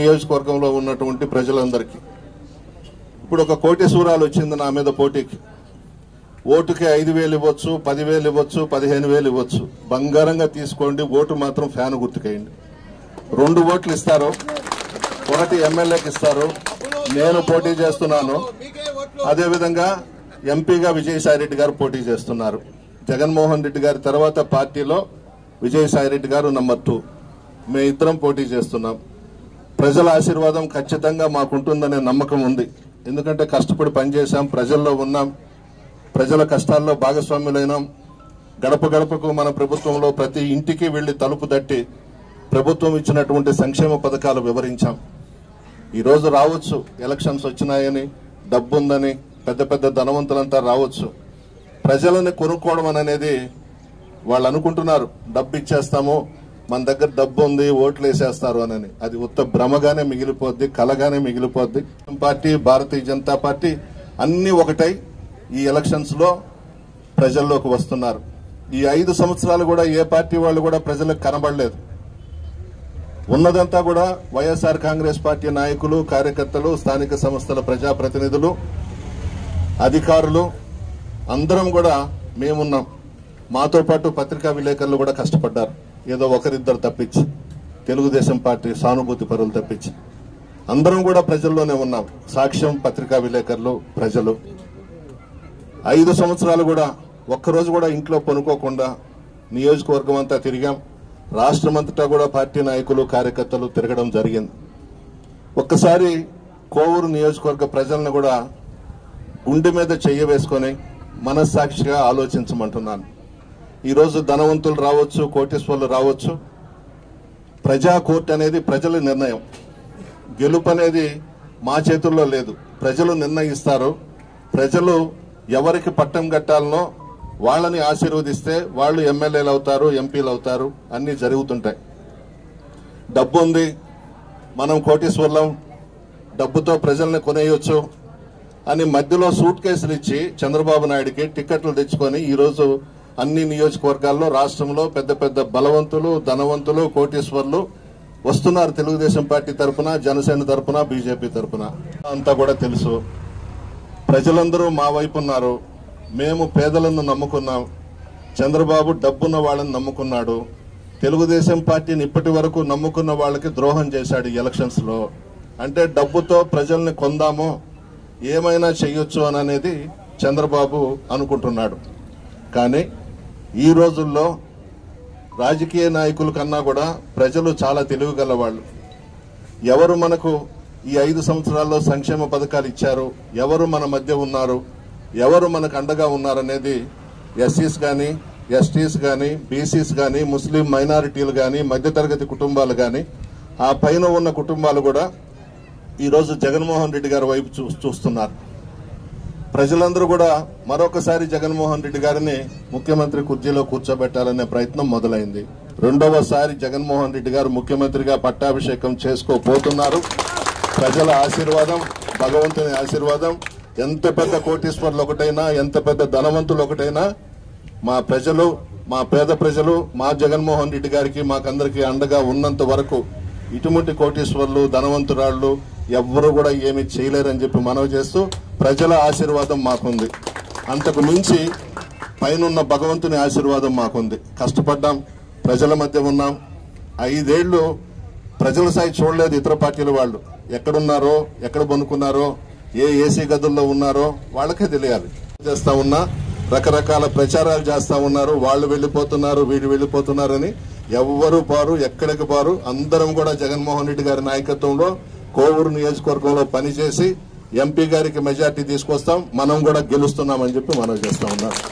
నియోజకవర్గంలో ఉన్నటువంటి ప్రజలందరికీ ఇప్పుడు ఒక కోటేశ్వరాలు వచ్చింది నా మీద పోటీకి ఓటుకి ఐదు వేలు ఇవ్వచ్చు పదివేలు ఇవ్వచ్చు పదిహేను వేలు ఇవ్వచ్చు బంగారంగా తీసుకోండి ఓటు మాత్రం ఫ్యాన్ గుర్తుకేయండి రెండు ఓట్లు ఇస్తారు ఒకటి ఎమ్మెల్యేకి ఇస్తారు నేను పోటీ చేస్తున్నాను అదేవిధంగా ఎంపీగా విజయసాయి రెడ్డి గారు పోటీ చేస్తున్నారు జగన్మోహన్ రెడ్డి గారి తర్వాత పార్టీలో విజయసాయి రెడ్డి గారు నంబర్ టూ మేము ఇద్దరం పోటీ చేస్తున్నాం ప్రజల ఆశీర్వాదం ఖచ్చితంగా మాకుంటుందనే నమ్మకం ఉంది ఎందుకంటే కష్టపడి పనిచేశాం ప్రజల్లో ఉన్నాం ప్రజల కష్టాల్లో భాగస్వాములైనాం గడప గడపకు మన ప్రభుత్వంలో ప్రతి ఇంటికి వెళ్లి తలుపు తట్టి ప్రభుత్వం ఇచ్చినటువంటి సంక్షేమ పథకాలు వివరించాం ఈ రోజు రావచ్చు ఎలక్షన్స్ వచ్చినాయని డబ్బు ఉందని పెద్ద పెద్ద ధనవంతులంతా రావచ్చు ప్రజలని కొనుక్కోవడం అనేది వాళ్ళు అనుకుంటున్నారు డబ్బు ఇచ్చేస్తాము మన దగ్గర డబ్బు ఉంది ఓట్లు వేసేస్తారు అని అది ఉత్త భ్రమగానే మిగిలిపోద్ది కలగానే మిగిలిపోద్ది పార్టీ భారతీయ జనతా పార్టీ అన్ని ఒకటై ఈ ఎలక్షన్స్ లో ప్రజల్లోకి వస్తున్నారు ఈ ఐదు సంవత్సరాలు కూడా ఏ పార్టీ వాళ్ళు కూడా ప్రజలకు కనబడలేదు ఉన్నదంతా కూడా వైఎస్ఆర్ కాంగ్రెస్ పార్టీ నాయకులు కార్యకర్తలు స్థానిక సంస్థల ప్రజాప్రతినిధులు అధికారులు అందరం కూడా మేమున్నాం మాతో పాటు పత్రికా విలేకరులు కూడా కష్టపడ్డారు ఏదో ఒకరిద్దరు తప్పించి తెలుగుదేశం పార్టీ సానుభూతి పరులు తప్పించి అందరం కూడా ప్రజల్లోనే ఉన్నాం సాక్ష్యం పత్రికా విలేకరులు ప్రజలు ఐదు సంవత్సరాలు కూడా ఒక్కరోజు కూడా ఇంట్లో పనుకోకుండా నియోజకవర్గం అంతా తిరిగాం రాష్ట్రమంతటా కూడా పార్టీ నాయకులు కార్యకర్తలు తిరగడం జరిగింది ఒక్కసారి కోవూరు నియోజకవర్గ ప్రజలను కూడా గుండె మీద చెయ్య వేసుకొని మనస్సాక్షిగా ఆలోచించమంటున్నాను ఈరోజు ధనవంతులు రావచ్చు కోటేశ్వర్లు రావచ్చు ప్రజా కోర్టు అనేది ప్రజల నిర్ణయం గెలుపు అనేది మా చేతుల్లో లేదు ప్రజలు నిర్ణయిస్తారు ప్రజలు ఎవరికి పట్టం కట్టాలనో వాళ్ళని ఆశీర్వదిస్తే వాళ్ళు ఎమ్మెల్యేలు అవుతారు ఎంపీలు అవుతారు అన్ని జరుగుతుంటాయి డబ్బు ఉంది మనం కోటీశ్వర్లం డబ్బుతో ప్రజల్ని కొనేయొచ్చు అని మధ్యలో సూట్ కేసులు ఇచ్చి చంద్రబాబు నాయుడికి టికెట్లు తెచ్చుకొని ఈరోజు అన్ని నియోజకవర్గాల్లో రాష్ట్రంలో పెద్ద పెద్ద బలవంతులు ధనవంతులు కోటీశ్వర్లు వస్తున్నారు తెలుగుదేశం పార్టీ తరపున జనసేన తరపున బీజేపీ తరపున అంతా కూడా తెలుసు ప్రజలందరూ మా వైపు ఉన్నారు మేము పేదలను నమ్ముకున్నాం చంద్రబాబు డబ్బున్న వాళ్ళని నమ్ముకున్నాడు తెలుగుదేశం పార్టీని ఇప్పటి వరకు నమ్ముకున్న వాళ్ళకి ద్రోహం చేశాడు ఈ ఎలక్షన్స్ లో అంటే డబ్బుతో ప్రజల్ని కొందాము ఏమైనా చెయ్యొచ్చు అని అనేది చంద్రబాబు అనుకుంటున్నాడు కానీ ఈ రోజుల్లో రాజకీయ నాయకుల కన్నా కూడా ప్రజలు చాలా తెలివిగల వాళ్ళు ఎవరు మనకు ఈ ఐదు సంవత్సరాల్లో సంక్షేమ పథకాలు ఇచ్చారు ఎవరు మన మధ్య ఉన్నారు ఎవరు మనకు అండగా ఉన్నారనేది ఎస్సీస్ కానీ ఎస్టీస్ కానీ బీసీస్ కానీ ముస్లిం మైనారిటీలు కానీ మధ్యతరగతి కుటుంబాలు కానీ ఆ పైన ఉన్న కుటుంబాలు కూడా ఈరోజు జగన్మోహన్ రెడ్డి గారి వైపు చూ చూస్తున్నారు ప్రజలందరూ కూడా మరొకసారి జగన్మోహన్ రెడ్డి గారిని ముఖ్యమంత్రి కుర్చీలో కూర్చోబెట్టాలనే ప్రయత్నం మొదలైంది రెండవసారి జగన్మోహన్ రెడ్డి గారు ముఖ్యమంత్రిగా పట్టాభిషేకం చేసుకోబోతున్నారు ప్రజల ఆశీర్వాదం భగవంతుని ఆశీర్వాదం ఎంత పెద్ద కోటీశ్వర్లు ఒకటైనా ఎంత పెద్ద ధనవంతులు ఒకటైనా మా ప్రజలు మా పేద ప్రజలు మా జగన్మోహన్ రెడ్డి గారికి మాకందరికి అండగా ఉన్నంత వరకు ఇటువంటి కోటీశ్వర్లు ధనవంతురాళ్ళు ఎవ్వరూ కూడా ఏమీ చేయలేరని చెప్పి మనవి చేస్తూ ప్రజల ఆశీర్వాదం మాకుంది అంతకు మించి పైనున్న భగవంతుని ఆశీర్వాదం మాకుంది కష్టపడ్డాం ప్రజల మధ్య ఉన్నాం ఐదేళ్లు ప్రజల స్థాయి చూడలేదు ఇతర పార్టీల వాళ్ళు ఎక్కడున్నారో ఎక్కడ పనుకున్నారో ఏ ఏసీ గదుల్లో ఉన్నారో వాళ్ళకే తెలియాలి చేస్తా ఉన్నా రకరకాల ప్రచారాలు చేస్తా ఉన్నారు వాళ్ళు వెళ్ళిపోతున్నారు వీళ్ళు వెళ్ళిపోతున్నారని ఎవ్వరు పారు ఎక్కడికి పారు అందరం కూడా జగన్మోహన్ రెడ్డి గారి నాయకత్వంలో కోవూరు నియోజకవర్గంలో పనిచేసి ఎంపీ గారికి మెజార్టీ తీసుకొస్తాం మనం కూడా గెలుస్తున్నామని చెప్పి మనం చేస్తా ఉన్నాం